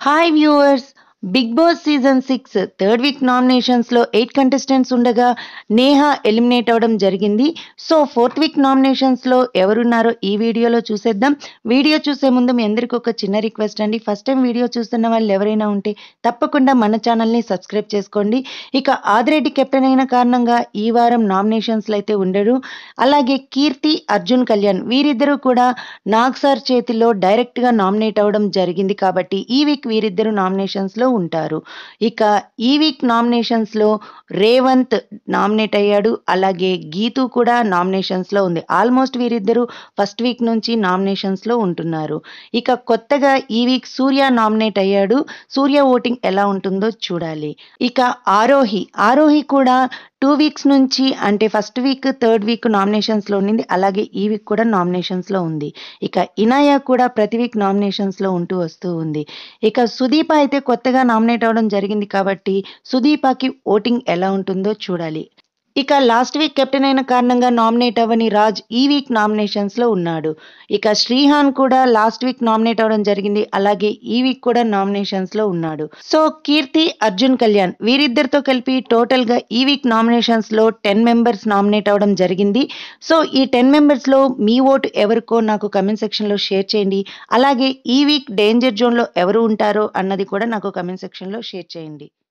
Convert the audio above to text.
hi viewers Bigg Boss season six third week నామినేషన్స్లో eight contestants ఉండగా Neha eliminate అవ్వడం జరిగింది సో ఫోర్త్ వీక్ నామినేషన్స్లో ఎవరున్నారో ఈ వీడియోలో చూసేద్దాం వీడియో చూసే ముందు మీ అందరికీ ఒక చిన్న రిక్వెస్ట్ అండి ఫస్ట్ టైం వీడియో చూస్తున్న వాళ్ళు ఎవరైనా ఉంటే తప్పకుండా మన ఛానల్ని సబ్స్క్రైబ్ చేసుకోండి ఇక ఆదిరెడ్డి కెప్టెన్ అయిన కారణంగా ఈ వారం నామినేషన్స్లో అయితే ఉండడు అలాగే కీర్తి అర్జున్ కళ్యాణ్ వీరిద్దరూ కూడా నాగ్ సార్ చేతిలో డైరెక్ట్గా నామినేట్ అవ్వడం జరిగింది కాబట్టి ఈ వీక్ వీరిద్దరు నామినేషన్స్లో ఉంటారు ఇక ఈ వీక్ నామినేషన్స్లో రేవంత్ నామినేట్ అయ్యాడు అలాగే గీతు కూడా నామినేషన్స్లో ఉంది ఆల్మోస్ట్ వీరిద్దరూ ఫస్ట్ వీక్ నుంచి నామినేషన్స్లో ఉంటున్నారు ఇక కొత్తగా ఈ వీక్ సూర్య నామినేట్ అయ్యాడు సూర్య ఓటింగ్ ఎలా ఉంటుందో చూడాలి ఇక ఆరోహి ఆరోహి కూడా టూ వీక్స్ నుంచి అంటే ఫస్ట్ వీక్ థర్డ్ వీక్ నామినేషన్స్లో ఉండింది అలాగే ఈ వీక్ కూడా నామినేషన్స్లో ఉంది ఇక ఇనాయ కూడా ప్రతి వీక్ నామినేషన్స్లో ఉంటూ వస్తూ ఉంది ఇక సుదీప అయితే కొత్తగా నామినేట్ అవ్వడం జరిగింది కాబట్టి సుదీపకి ఓటింగ్ ఎలా ఉంటుందో చూడాలి ఇక లాస్ట్ వీక్ కెప్టెన్ అయిన కారణంగా నామినేట్ అవ్వని రాజ్ ఈ వీక్ నామినేషన్స్లో ఉన్నాడు ఇక శ్రీహాన్ కూడా లాస్ట్ వీక్ నామినేట్ అవ్వడం జరిగింది అలాగే ఈ వీక్ కూడా నామినేషన్స్లో ఉన్నాడు సో కీర్తి అర్జున్ కళ్యాణ్ వీరిద్దరితో కలిపి టోటల్గా ఈ వీక్ నామినేషన్స్లో టెన్ మెంబర్స్ నామినేట్ అవ్వడం జరిగింది సో ఈ టెన్ మెంబర్స్లో మీ ఓటు ఎవరికో నాకు కమెంట్ సెక్షన్లో షేర్ చేయండి అలాగే ఈ వీక్ డేంజర్ జోన్లో ఎవరు ఉంటారో అన్నది కూడా నాకు కమెంట్ సెక్షన్లో షేర్ చేయండి